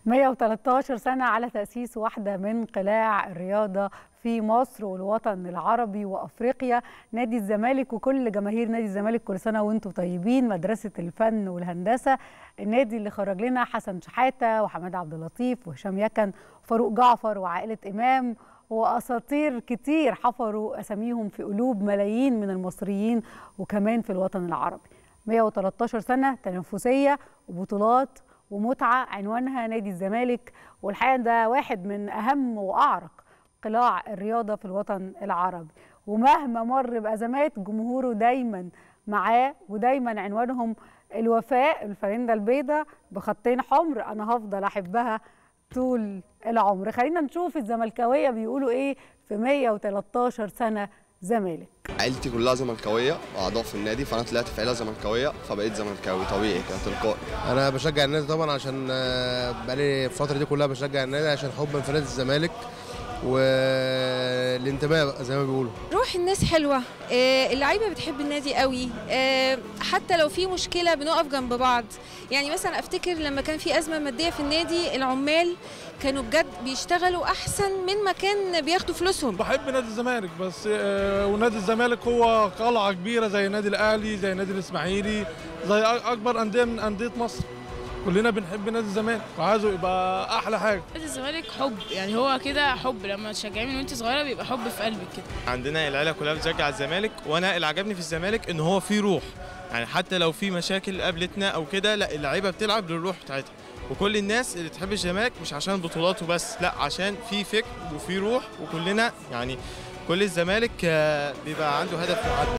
113 سنة على تأسيس واحدة من قلاع الرياضة في مصر والوطن العربي وأفريقيا نادي الزمالك وكل جماهير نادي الزمالك كل سنة وانتم طيبين مدرسة الفن والهندسة النادي اللي خرج لنا حسن شحاتة وحماد عبد اللطيف وهشام يكن وفاروق جعفر وعائلة إمام وأساطير كتير حفروا أساميهم في قلوب ملايين من المصريين وكمان في الوطن العربي 113 سنة تنافسية وبطولات ومتعة عنوانها نادي الزمالك والحقيقة ده واحد من أهم وأعرق قلاع الرياضة في الوطن العربي ومهما مر بأزمات جمهوره دايما معاه ودايما عنوانهم الوفاء الفرنده البيضاء بخطين حمر أنا هفضل أحبها طول العمر خلينا نشوف الزملكاوية بيقولوا إيه في 113 سنة زمالك عيلتي كلها زملكاويه واعضاء في النادي فانا طلعت في عيله زملكاويه فبقيت زملكاوي طبيعي كده تلقائي انا بشجع النادي طبعا عشان آه، بقالي الفتره دي كلها بشجع النادي عشان حبا في نادي الزمالك والانتماء بقى زي ما بيقولوا روح الناس حلوة آه، اللعيبة بتحب النادي قوي آه، حتى لو في مشكلة بنقف جنب بعض يعني مثلا افتكر لما كان في أزمة مادية في النادي العمال كانوا بجد بيشتغلوا أحسن من ما كان بياخدوا فلوسهم بحب نادي الزمالك بس آه، ونادي الزمالك هو قلعه كبيره زي النادي الاهلي زي النادي الاسماعيلي زي أ- اكبر انديه من انديه مصر كلنا بنحب نادي الزمالك وعايزه يبقى احلى حاجه نادي الزمالك حب يعني هو كده حب لما تشجعيه من وانت صغيره بيبقى حب في قلبك كده عندنا العيله كلها بتشجع الزمالك وانا اللي عجبني في الزمالك ان هو فيه روح يعني حتى لو في مشاكل قابلتنا او كده لا اللعيبه بتلعب للروح بتاعتها وكل الناس اللي تحب الزمالك مش عشان بطولاته بس لا عشان في فكر وفي روح وكلنا يعني كل الزمالك آه، بيبقى عنده هدف محدد